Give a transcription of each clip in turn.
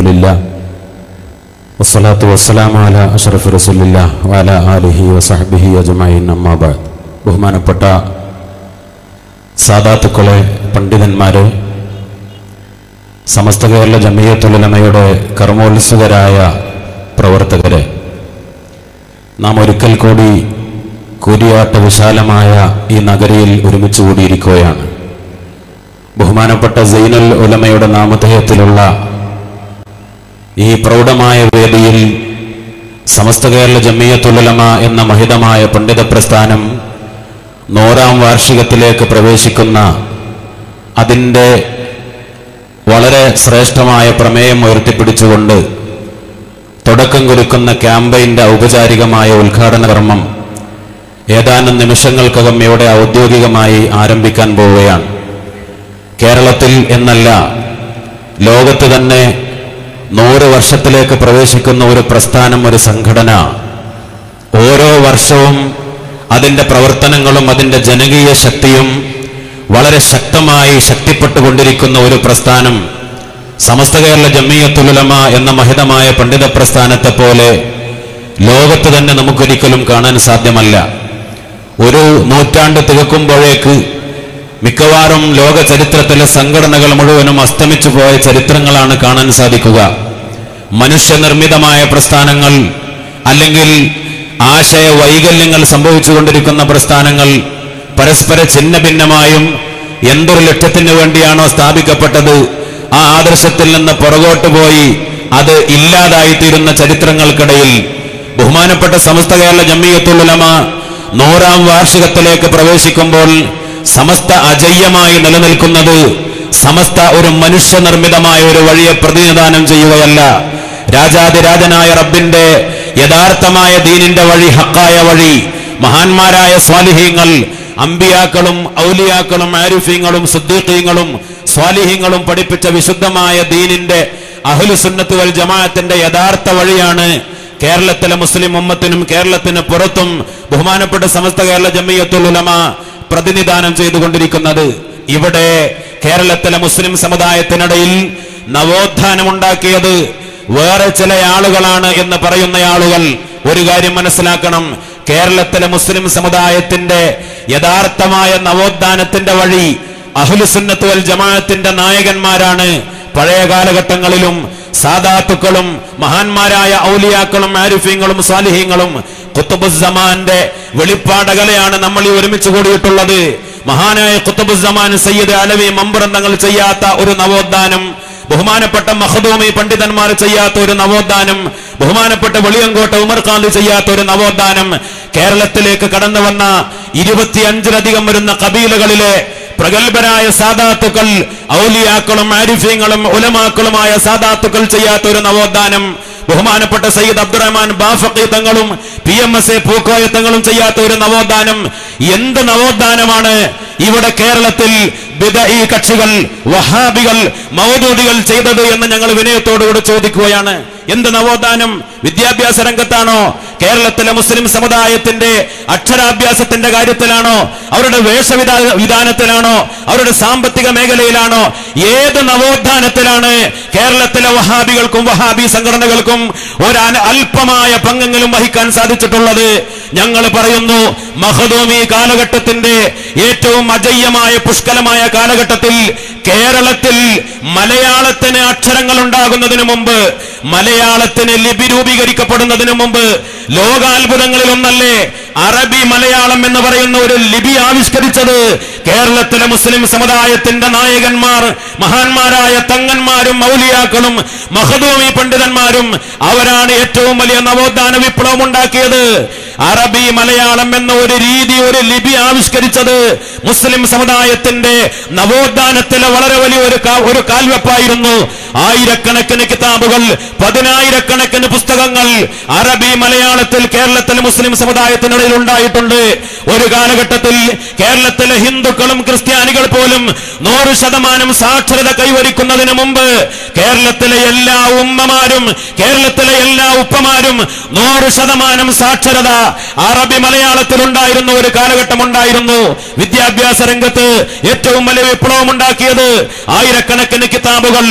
لله والصلاة والسلام على أشرف رسول الله وعلى آله وصحبه أجمعين أما بعد ബഹുമാനപ്പെട്ട സാദാത്തുക്കളെ പണ്ഡിതന്മാരെ സമസ്ത കേരള ജമീയത്തുലമയുടെ കർമ്മോത്സുകരായ പ്രവർത്തകരെ നാം ഒരിക്കൽ കൂടി കൂരിയാട്ട വിശാലമായ ഈ നഗരിയിൽ ഒരുമിച്ച് കൂടിയിരിക്കുകയാണ് ബഹുമാനപ്പെട്ട സൈനുൽ ഉലമയുടെ നാമധേയത്തിലുള്ള ഈ പ്രൗഢമായ വേദിയിൽ സമസ്ത കേരള ജമീയത്തുലമ എന്ന മഹിതമായ പണ്ഡിത പ്രസ്ഥാനം നൂറാം വാർഷികത്തിലേക്ക് പ്രവേശിക്കുന്ന അതിൻ്റെ വളരെ ശ്രേഷ്ഠമായ പ്രമേയം ഉയർത്തിപ്പിടിച്ചുകൊണ്ട് തുടക്കം കുറിക്കുന്ന ക്യാമ്പയിന്റെ ഔപചാരികമായ ഉദ്ഘാടന കർമ്മം ഏതാനും നിമിഷങ്ങൾക്കകം ഇവിടെ ഔദ്യോഗികമായി ആരംഭിക്കാൻ പോവുകയാണ് കേരളത്തിൽ എന്നല്ല ലോകത്ത് തന്നെ നൂറ് വർഷത്തിലേക്ക് പ്രവേശിക്കുന്ന ഒരു പ്രസ്ഥാനം ഒരു സംഘടന ഓരോ വർഷവും അതിന്റെ പ്രവർത്തനങ്ങളും അതിന്റെ ജനകീയ ശക്തിയും വളരെ ശക്തമായി ശക്തിപ്പെട്ടുകൊണ്ടിരിക്കുന്ന ഒരു പ്രസ്ഥാനം സമസ്ത കേരള ജമ്മിയത്തുലമ എന്ന മഹിതമായ പണ്ഡിത പ്രസ്ഥാനത്തെ പോലെ ലോകത്ത് തന്നെ നമുക്കൊരിക്കലും കാണാൻ സാധ്യമല്ല ഒരു നൂറ്റാണ്ട് തികക്കുമ്പോഴേക്ക് മിക്കവാറും ലോക ചരിത്രത്തിലെ സംഘടനകൾ മുഴുവനും അസ്തമിച്ചു പോയ ചരിത്രങ്ങളാണ് കാണാൻ സാധിക്കുക മനുഷ്യനിർമ്മിതമായ പ്രസ്ഥാനങ്ങൾ അല്ലെങ്കിൽ ആശയ വൈകല്യങ്ങൾ സംഭവിച്ചുകൊണ്ടിരിക്കുന്ന പ്രസ്ഥാനങ്ങൾ പരസ്പര ഛിന്ന ഭിന്നമായും എന്തൊരു ലക്ഷ്യത്തിന് വേണ്ടിയാണോ സ്ഥാപിക്കപ്പെട്ടത് ആ ആദർശത്തിൽ നിന്ന് പുറകോട്ട് പോയി അത് ഇല്ലാതായിത്തീരുന്ന ചരിത്രങ്ങൾക്കിടയിൽ ബഹുമാനപ്പെട്ട സമസ്ത കേരള ജമ്മിയത്തുലമ നൂറാം വാർഷികത്തിലേക്ക് പ്രവേശിക്കുമ്പോൾ സമസ്ത അജയ്യമായി നിലനിൽക്കുന്നത് സമസ്ത ഒരു മനുഷ്യനിർമ്മിതമായ ഒരു വഴിയെ പ്രതിനിധാനം ചെയ്യുകയല്ല രാജാതിരാജനായ റബ്ബിന്റെ യഥാർത്ഥമായ ദീനിന്റെ വഴി ഹക്കായ വഴി മഹാന്മാരായ സ്വാലിഹീങ്ങൾ അമ്പിയാക്കളും ഔലിയാക്കളും ആരിഫീങ്ങളും സുദ്ദീഖീങ്ങളും സ്വാലിഹീങ്ങളും പഠിപ്പിച്ച വിശുദ്ധമായ ദീനിന്റെ അഹ്ലുസുന്നത്ത് വൽ ജമാഅത്തിന്റെ യഥാർത്ഥ വഴിയാണ് കേരളത്തിലെ മുസ്ലിം ഉമ്മത്തിനും കേരളത്തിന് പുറത്തും ബഹുമാനപ്പെട്ട സമസ്ത കേരള ജമിയത്തുൽ ഉലമ പ്രതിനിധാനം ചെയ്തുകൊണ്ടിരിക്കുന്നത് ഇവിടെ കേരളത്തിലെ മുസ്ലിം സമുദായത്തിനിടയിൽ നവോത്ഥാനമുണ്ടാക്കിയത് വേറെ ചില ആളുകളാണ് എന്ന് പറയുന്ന ആളുകൾ ഒരു കാര്യം മനസ്സിലാക്കണം കേരളത്തിലെ മുസ്ലിം സമുദായത്തിന്റെ യഥാർത്ഥമായ നവോത്ഥാനത്തിന്റെ വഴി അഹ്ലുസുന്നത്ത് വൽ ജമാഅത്തിന്റെ നായകന്മാരാണ് പഴയ കാലഘട്ടങ്ങളിലും സാദാത്തുക്കളും മഹാന്മാരായ ഔലിയാക്കളും ആരിഫീങ്ങളും സ്വാലിഹീങ്ങളും കുത്തുബുസമാന്റെ വെളിപ്പാടകലയാണ് നമ്മൾ ഈ ഒരുമിച്ച് കൂടിയിട്ടുള്ളത് മഹാനായ കുത്തുബുസമാൻ സയ്യിദ് അലവി മമ്പുറന്തങ്ങൾ ചെയ്യാത്ത ഒരു നവോത്ഥാനം ബഹുമാനപ്പെട്ട മഹദൂമി പണ്ഡിതന്മാർ ചെയ്യാത്ത ഒരു നവോത്ഥാനം ബഹുമാനപ്പെട്ട വെളിയങ്കോട്ട ഉമർ ഖാന്തി ചെയ്യാത്ത ഒരു നവോത്ഥാനം കേരളത്തിലേക്ക് കടന്നു വന്ന ഇരുപത്തിയഞ്ചിലധികം വരുന്ന കബീലകളിലെ പ്രഗത്ഭരായ സാദാത്തുക്കൾ ഔലിയാക്കളും ആരിഫീങ്ങളും ഉലമാക്കളുമായ സാദാത്തുക്കൾ ചെയ്യാത്ത ഒരു നവോത്ഥാനം ബഹുമാനപ്പെട്ട സയ്യിദ് അബ്ദുറഹ്മാൻ ബാഫക്കി തങ്ങളും P M S A Pookoya തങ്ങളും ചെയ്യാത്ത ഒരു നവോത്ഥാനം എന്ത് നവോത്ഥാനമാണ് ഇവിടെ കേരളത്തിൽ ഈ കക്ഷികൾ വഹാബികൾ മൗദൂദികൾ ചെയ്തത് എന്ന് ഞങ്ങൾ വിനയത്തോടുകൂടി ചോദിക്കുകയാണ് എന്ത് നവോത്ഥാനം വിദ്യാഭ്യാസ രംഗത്താണോ കേരളത്തിലെ മുസ്ലിം സമുദായത്തിന്റെ അക്ഷരാഭ്യാസത്തിന്റെ കാര്യത്തിലാണോ അവരുടെ വേഷവിധാ വിധാനത്തിലാണോ അവരുടെ സാമ്പത്തിക മേഖലയിലാണോ ഏത് നവോത്ഥാനത്തിലാണ് കേരളത്തിലെ വഹാബികൾക്കും വഹാബി സംഘടനകൾക്കും ഒരു അല്പമായ പങ്കെങ്കിലും വഹിക്കാൻ സാധിച്ചിട്ടുള്ളത് ഞങ്ങൾ പറയുന്നു മഹദൂമി കാലഘട്ടത്തിന്റെ ഏറ്റവും അജയ്യമായ പുഷ്കലമായ കാലഘട്ടത്തിൽ കേരളത്തിൽ മലയാളത്തിന് അക്ഷരങ്ങൾ ഉണ്ടാകുന്നതിന് മുമ്പ് മലയാളത്തിന് ലിപി രൂപീകരിക്കപ്പെടുന്നതിന് മുമ്പ് ലോകാത്ഭുതങ്ങളിൽ ഒന്നല്ലേ അറബി മലയാളം എന്ന് പറയുന്ന ഒരു ലിപി ആവിഷ്കരിച്ചത് കേരളത്തിലെ മുസ്ലിം സമുദായത്തിന്റെ നായകന്മാർ മഹാന്മാരായ തങ്ങന്മാരും മൗലിയാക്കളും മഹദൂമി പണ്ഡിതന്മാരും അവരാണ് ഏറ്റവും വലിയ നവോത്ഥാന വിപ്ലവം ഉണ്ടാക്കിയത് അറബി മലയാളം എന്ന ഒരു രീതി ഒരു ലിപി ആവിഷ്കരിച്ചത് മുസ്ലിം സമുദായത്തിന്റെ നവോത്ഥാനത്തിലെ വളരെ വലിയ ഒരു ഒരു കാൽവെപ്പായിരുന്നു ആയിരക്കണക്കിന് കിതാബുകൾ പതിനായിരക്കണക്കിന് പുസ്തകങ്ങൾ അറബി മലയാളത്തിൽ കേരളത്തിലെ മുസ്ലിം സമുദായത്തിനിടയിൽ ഉണ്ടായിട്ടുണ്ട് ഒരു കാലഘട്ടത്തിൽ കേരളത്തിലെ ഹിന്ദുക്കളും ക്രിസ്ത്യാനികൾ പോലും നൂറ് ശതമാനം സാക്ഷരത കൈവരിക്കുന്നതിന് മുമ്പ് കേരളത്തിലെ എല്ലാ ഉമ്മമാരും കേരളത്തിലെ എല്ലാ ഉപ്പമാരും നൂറ് ശതമാനം സാക്ഷരത അറബി മലയാളത്തിൽ ഉണ്ടായിരുന്ന ഒരു കാലഘട്ടം ഉണ്ടായിരുന്നു വിദ്യാഭ്യാസ രംഗത്ത് ഏറ്റവും വലിയ വിപ്ലവം ഉണ്ടാക്കിയത് ആയിരക്കണക്കിന് കിതാബുകൾ വ്യത്യസ്ത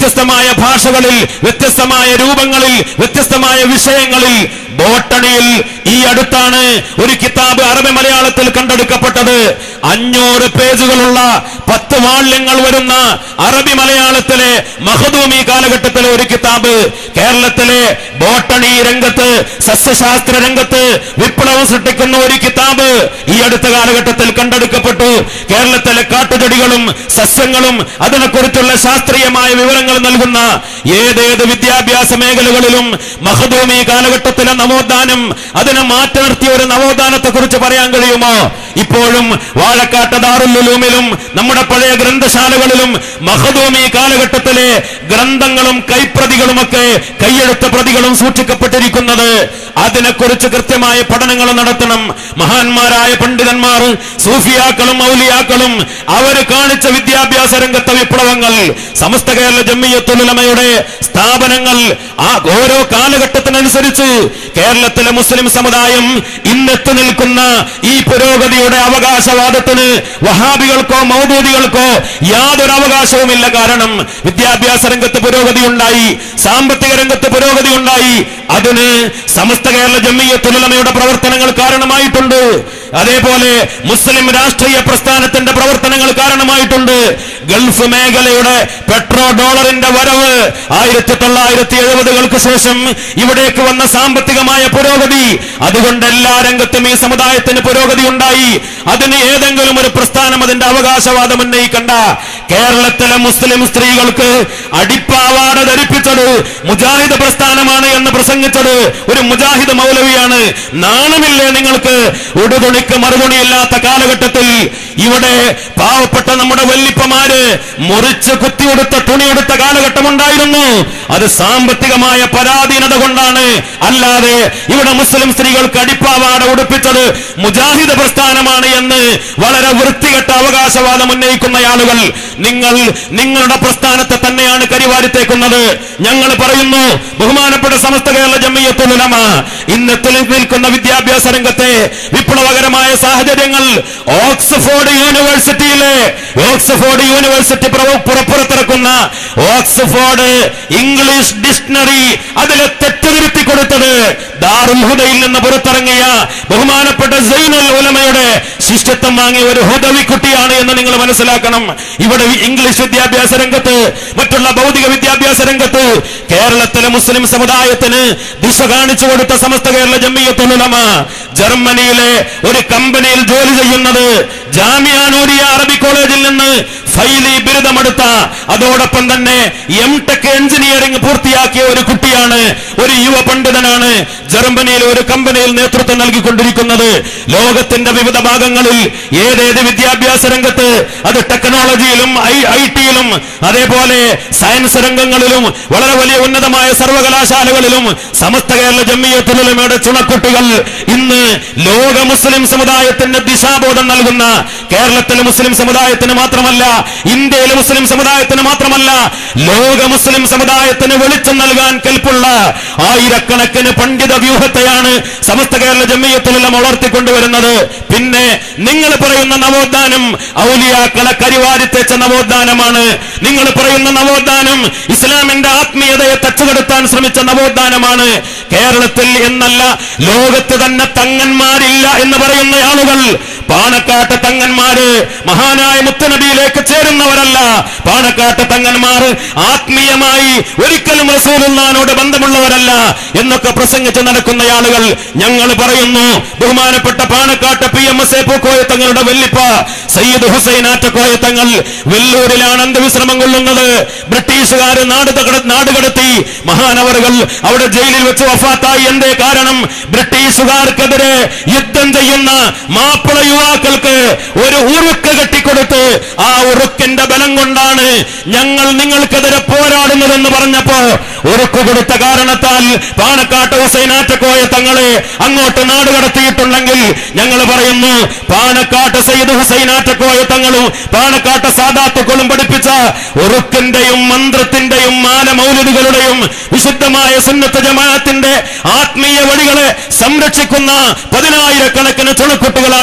വ്യത്യസ്തമായ ഭാഷകളിൽ വ്യത്യസ്തമായ രൂപങ്ങളിൽ വ്യത്യസ്തമായ വിഷയങ്ങളിൽ ബോട്ടണിയിൽ ഈ അടുത്താണ് ഒരു കിതാബ് അറബി മലയാളത്തിൽ കണ്ടെടുക്കപ്പെട്ടത് അഞ്ഞൂറ് പേജുകളുള്ള പത്ത് വാള്യങ്ങൾ വരുന്ന അറബി മലയാളത്തിലെ മഹദൂമി കാലഘട്ടത്തിലെ ഒരു കിതാബ് കേരളത്തിലെ ബോട്ടണി രംഗത്ത് സസ്യശാസ്ത്ര രംഗത്ത് വിപ്ലവം സൃഷ്ടിക്കുന്ന ഒരു കിതാബ് ഈ അടുത്ത കാലഘട്ടത്തിൽ കണ്ടെടുക്കപ്പെട്ടു കേരളത്തിലെ കാട്ടുചെടികളും സസ്യങ്ങളും അതിനെക്കുറിച്ചുള്ള ശാസ്ത്രീയമായ വിവരങ്ങൾ നൽകുന്ന ഏതേത് വിദ്യാഭ്യാസ മേഖലകളിലും മഹദൂമി കാലഘട്ടത്തിലെ നവോത്ഥാനം അതിനെ മാറ്റി നിർത്തിയ ഒരു നവോത്ഥാനത്തെ കുറിച്ച് പറയാൻ കഴിയുമോ ഇപ്പോഴും വാഴക്കാട്ട് ദാറുല്ലുലൂമിലും നമ്മുടെ പഴയ ഗ്രന്ഥശാലകളിലും മഹദൂമി കാലഘട്ടത്തിലെ ഗ്രന്ഥങ്ങളും കൈപ്രതികളുമൊക്കെ കൈയെഴുത്ത പ്രതികളും സൂക്ഷിക്കപ്പെട്ടിരിക്കുന്നത് അതിനെക്കുറിച്ച് കൃത്യമായ പഠനങ്ങൾ നടത്തണം മഹാന്മാരായ പണ്ഡിതന്മാർ സൂഫിയാക്കളും ഔലിയാക്കളും അവര് കാണിച്ച വിദ്യാഭ്യാസ രംഗത്തെ വിപ്ലവങ്ങൾ സമസ്ത കേരള ജമ്മിയത്തുലമയുടെ സ്ഥാപനങ്ങൾ ആ ഓരോ കാലഘട്ടത്തിനനുസരിച്ച് കേരളത്തിലെ മുസ്ലിം സമുദായം ഇന്നെത്തി നിൽക്കുന്ന ഈ പുരോഗതിയുടെ അവകാശവാദത്തിന് വഹാബികൾക്കോ മൗദൂദികൾക്കോ യാതൊരു അവകാശവുമില്ല കാരണം വിദ്യാഭ്യാസ രംഗത്ത് പുരോഗതി ഉണ്ടായി സാമ്പത്തിക രംഗത്ത് പുരോഗതി ഉണ്ടായി അതിന് സമസ്ത കേരള ജമ്മിയത്തുലമയുടെ പ്രവർത്തനങ്ങൾ കാരണമായിട്ടുണ്ട് അതേപോലെ മുസ്ലിം രാഷ്ട്രീയ പ്രസ്ഥാനത്തിന്റെ പ്രവർത്തനങ്ങൾ കാരണമായിട്ടുണ്ട് ഗൾഫ് മേഖലയുടെ പെട്രോ ഡോളറിന്റെ വരവ് ആയിരത്തി തൊള്ളായിരത്തി എഴുപതുകൾക്ക് ശേഷം ഇവിടേക്ക് വന്ന സാമ്പത്തികമായ പുരോഗതി അതുകൊണ്ട് എല്ലാ രംഗത്തും ഈ സമുദായത്തിന് പുരോഗതി ഉണ്ടായി അതിന് ഏതെങ്കിലും ഒരു പ്രസ്ഥാനം അതിന്റെ അവകാശവാദം ഉന്നയിക്കണ്ട കേരളത്തിലെ മുസ്ലിം സ്ത്രീകൾക്ക് അടിപ്പാവാട ധരിപ്പിച്ചത് മുജാഹിദ് പ്രസ്ഥാനമാണ് എന്ന് പ്രസംഗിച്ചത് ഒരു മുജാഹിദ് മൗലവിയാണ് നാണമില്ലേ നിങ്ങൾക്ക് ഉടുതുണിക്ക് മറുതുണിയില്ലാത്ത കാലഘട്ടത്തിൽ ഇവിടെ പാവപ്പെട്ട നമ്മുടെ വല്ലിപ്പമാര് മുറിച്ച് കുത്തിയെടുത്ത തുണിയെടുത്ത കാലഘട്ടം ഉണ്ടായിരുന്നു അത് സാമ്പത്തികമായ പരാധീനത കൊണ്ടാണ് അല്ലാതെ ഇവിടെ മുസ്ലിം സ്ത്രീകൾക്ക് അടിപ്പാവാട ഉടുപ്പിച്ചത് മുജാഹിദ് പ്രസ്ഥാനമാണ് എന്ന് വളരെ വൃത്തികെട്ട അവകാശവാദം ഉന്നയിക്കുന്ന ആളുകൾ നിങ്ങൾ നിങ്ങളുടെ പ്രസ്ഥാനത്തെ തന്നെയാണ് കരിവാരിത്തേക്കുന്നത് ഞങ്ങൾ പറയുന്നു ബഹുമാനപ്പെട്ട സമസ്ത കേരള ജമ്മിയത്തുലമ ഇന്നത്തെ നിൽക്കുന്ന വിദ്യാഭ്യാസ രംഗത്തെ വിപ്ലവകരമായ സാഹചര്യങ്ങൾ ഓക്സ്ഫോർഡ് യൂണിവേഴ്സിറ്റിയിലെ ഓക്സ്ഫോർഡ് യൂണിവേഴ്സിറ്റി പുറ- പുറ- പുറത്തിറക്കുന്ന ഓക്സ്ഫോർഡ് ഇംഗ്ലീഷ് ഡിക്ഷണറി അതിലെ തെറ്റുതിരുത്തി കൊടുത്തത് ദാറുൽ ഹുദയിൽ നിന്ന് പുറത്തിറങ്ങിയ ബഹുമാനപ്പെട്ട സൈനുൽ ഉലമയുടെ ശിഷ്യത്വം വാങ്ങിയ ഒരു ഹുദവി കുട്ടിയാണ് എന്ന് നിങ്ങൾ മനസ്സിലാക്കണം ഇവിടെ വി- ഇംഗ്ലീഷ് വിദ്യാഭ്യാസ രംഗത്ത് മറ്റുള്ള ഭൗതിക വിദ്യാഭ്യാസ രംഗത്ത് കേരളത്തിലെ മുസ്ലിം സമുദായത്തിന് ദിശ കാണിച്ചു കൊടുത്ത സമസ്ത കേരള ജമ്മിയത്തുലമ ജർമ്മനിയിലെ ഒരു കമ്പനിയിൽ ജോലി ചെയ്യുന്നത് ജാമിയ നൂരിയ അറബി കോളേജിൽ നിന്ന് ഫൈലി ബിരുദമെടുത്ത അതോടൊപ്പം തന്നെ എം ടെക് എഞ്ചിനീയറിംഗ് പൂർത്തിയാക്കിയ ഒരു കുട്ടിയാണ് ഒരു യുവ പണ്ഡിതനാണ് ജർമ്മനിയിലെ ഒരു കമ്പനിയിൽ നേതൃത്വം നൽകിക്കൊണ്ടിരിക്കുന്നത് ലോകത്തിന്റെ വിവിധ ഭാഗങ്ങളിൽ ഏതേത് വിദ്യാഭ്യാസ രംഗത്ത് അത് ടെക്നോളജിയിലും ഐ ഐ ടിയിലും അതേപോലെ സയൻസ് രംഗങ്ങളിലും വളരെ വലിയ ഉന്നതമായ സർവകലാശാലകളിലും സമസ്ത കേരള ജമ്മിയത്തുലമയുടെ ചുണക്കുട്ടികൾ ഇന്ന് ലോക മുസ്ലിം സമുദായത്തിന്റെ ദിശാബോധം നൽകുന്ന കേരളത്തിലെ മുസ്ലിം സമുദായത്തിന് മാത്രമല്ല ഇന്ത്യയിലെ മുസ്ലിം സമുദായത്തിന് മാത്രമല്ല ലോക മുസ്ലിം സമുദായത്തിന് വെളിച്ചം നൽകാൻ കെൽപ്പുള്ള ആയിരക്കണക്കിന് പണ്ഡിത വ്യൂഹത്തെയാണ് സമസ്ത കേരള ജമ്മിയത്തുലമ വളർത്തിക്കൊണ്ടുവരുന്നത് പിന്നെ നിങ്ങൾ പറയുന്ന നവോത്ഥാനം ഔലിയാക്കളെ കരിവാരിത്തേച്ച നവോത്ഥാനമാണ് നിങ്ങൾ പറയുന്ന നവോത്ഥാനം ഇസ്ലാമിന്റെ ആത്മീയതയെ തച്ചുകെടുത്താൻ ശ്രമിച്ച നവോത്ഥാനമാണ് കേരളത്തിൽ എന്നല്ല ലോകത്ത് തന്നെ തങ്ങന്മാരില്ല എന്ന് പറയുന്ന ആളുകൾ പാണക്കാട്ട് തങ്ങന്മാര് മഹാനായ മുത്തനബിയിലേക്ക് ചേരുന്നവരല്ല പാണക്കാട്ട് തങ്ങന്മാർ ആത്മീയമായി ഒരിക്കലും റസൂലുള്ളാനോട് ബന്ധമുള്ളവരല്ല എന്നൊക്കെ പ്രസംഗിച്ച് നടക്കുന്ന ആളുകൾ ഞങ്ങൾ പറയുന്നു ബഹുമാനപ്പെട്ട Panakkad P M S A Pookoya തങ്ങളുടെ വെല്ലിപ്പ സയ്യിദ് ഹുസൈൻ ആറ്റക്കോയ തങ്ങൾ വെല്ലൂരിലാണ് അന്ത്യവിശ്രമം കൊള്ളുന്നത് ബ്രിട്ടീഷുകാർ നാട് തകട- നാട് കടത്തി മഹാനവറുകൾ അവിടെ ജയിലിൽ വെച്ച് വഫാത്തായി എന്തേ കാരണം ബ്രിട്ടീഷുകാർക്കെതിരെ യുദ്ധം ചെയ്യുന്ന മാപ്പിള യുവാക്കൾക്ക് ഒരു ഉറുക്ക് കെട്ടിക്കൊടുത്ത് ആ ഉറുക്കിന്റെ ബലം കൊണ്ടാണ് ഞങ്ങൾ നിങ്ങൾക്കെതിരെ പോരാടുന്നതെന്ന് പറഞ്ഞപ്പോ ഉറുക്ക് കൊടുത്ത കാരണത്താൽ പാണക്കാട്ട് ഹുസൈനാറ്റക്കോയ തങ്ങളെ അങ്ങോട്ട് നാട് കടത്തിയിട്ടുണ്ടെങ്കിൽ ഞങ്ങൾ പറയുന്നു പാണക്കാട്ട് സയ്യിദ് ഹുസൈനാറ്റക്കോയ തങ്ങളും പാണക്കാട്ട് സാദാത്തുക്കളും പഠിപ്പിച്ച ഉറുക്കിന്റെയും മന്ത്രത്തിന്റെയും മാല മൗലികളുടെയും വിശുദ്ധമായ സുന്നത്ത് ജമാഅത്തിന്റെ ആത്മീയ വഴികളെ സംരക്ഷിക്കുന്ന പതിനായിരക്കണക്കിന് ചുണക്കുട്ടികളാണ് ഇവിടെ ഒരുമിച്ച്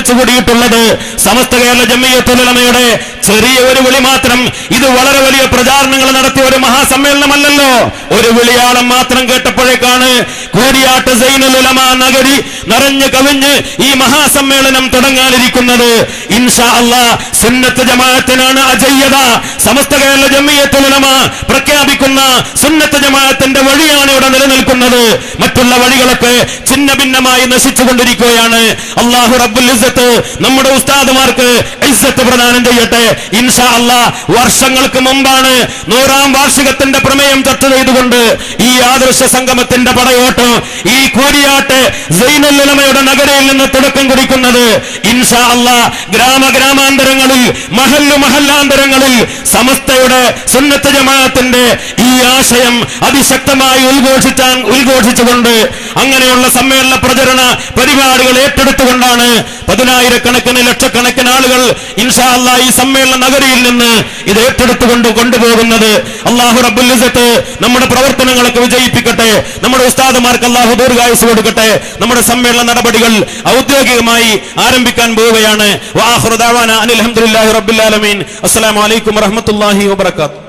ഒരുമിച്ച് കൂടിയിട്ടുള്ളത് സമസ്ത കേരള ജമ്മിയത്തുലമയുടെ ചെറിയ ഒരു വിളി മാത്രം ഇത് വളരെ വലിയ പ്രചാരണങ്ങൾ നടത്തിയ ഒരു മഹാസമ്മേളനമല്ലല്ലോ ഒരു വിളിയാളം മാത്രം കേട്ടപ്പോഴേക്കാണ് കൂടിയാട്ട് സൈനുൽ ഉലമ നഗരി നിറഞ്ഞു കവിഞ്ഞ് ഈ മഹാസമ്മേളനം തുടങ്ങാനിരിക്കുന്നത് ഇൻഷാ അല്ലാ സുന്നത്ത് ജമാഅത്തിനാണ് അജയ്യത സമസ്ത കേരള ജമ്മിയത്തുലമ പ്രഖ്യാപിക്കുന്ന സുന്നത്ത് ജമാഅത്തിന്റെ വഴിയാണ് ഇവിടെ നിലനിൽക്കുന്നത് മറ്റുള്ള വഴികളൊക്കെ ഛിന്ന ഭിന്നമായി നശിച്ചുകൊണ്ടിരിക്കുകയാണ് അള്ളാഹു റബ്ബുൽ ഇസ്സത്ത് നമ്മുടെ ഉസ്താദുമാർക്ക് ഇസ്സത്ത് പ്രദാനം ചെയ്യട്ടെ ഇൻഷാ അല്ലാ വർഷങ്ങൾക്ക് മുമ്പാണ് നൂറാം വാർഷികത്തിന്റെ പ്രമേയം ചർച്ച ചെയ്തുകൊണ്ട് ഈ ആദർശ സംഗമത്തിന്റെ പടയോട്ടം ഈ കൂരിയാട്ട് സൈനുലമയുടെ നഗരയിൽ നിന്ന് തുടക്കം കുറിക്കുന്നത് ഇൻഷാ അല്ലാ ഗ്രാമ ഗ്രാമാന്തരങ്ങളിൽ മഹല്ലു മഹല്ലാന്തരങ്ങളിൽ സമസ്തയുടെ സുന്നത്ത് ജമാഅത്തിന്റെ ഈ ആശയം അതിശക്തമായി ഉദ്ഘോഷിച്ചാൻ ഉദ്ഘോഷിച്ചുകൊണ്ട് അങ്ങനെയുള്ള സമ്മേളന പ്രചരണ പരിപാടികൾ ഏറ്റെടുത്തുകൊണ്ടാണ് പതിനായിരക്കണക്കിന് ലക്ഷക്കണക്കിന് ആളുകൾ ഇൻഷാ അല്ലാ ഈ സമ്മേളന നഗരിയിൽ നിന്ന് ഇത് ഏറ്റെടുത്തുകൊണ്ട് കൊണ്ടുപോകുന്നത് അള്ളാഹു റബ്ബുൽ ഇസ്സത്ത് നമ്മുടെ പ്രവർത്തനങ്ങളൊക്കെ വിജയിപ്പിക്കട്ടെ നമ്മുടെ ഉസ്താദുമാർക്ക് അള്ളാഹു ദീർഘായുസ് കൊടുക്കട്ടെ നമ്മുടെ സമ്മേളന നടപടികൾ ഔദ്യോഗികമായി ആരംഭിക്കാൻ പോവുകയാണ് വാഹുറുദാവാന അനിൽ അഹമ്മദില്ലാഹി റബ്ബിൽ ആലമീൻ അസ്സലാമു അലൈക്കും വറഹ്മത്തുള്ളാഹി വബറകാതുഹു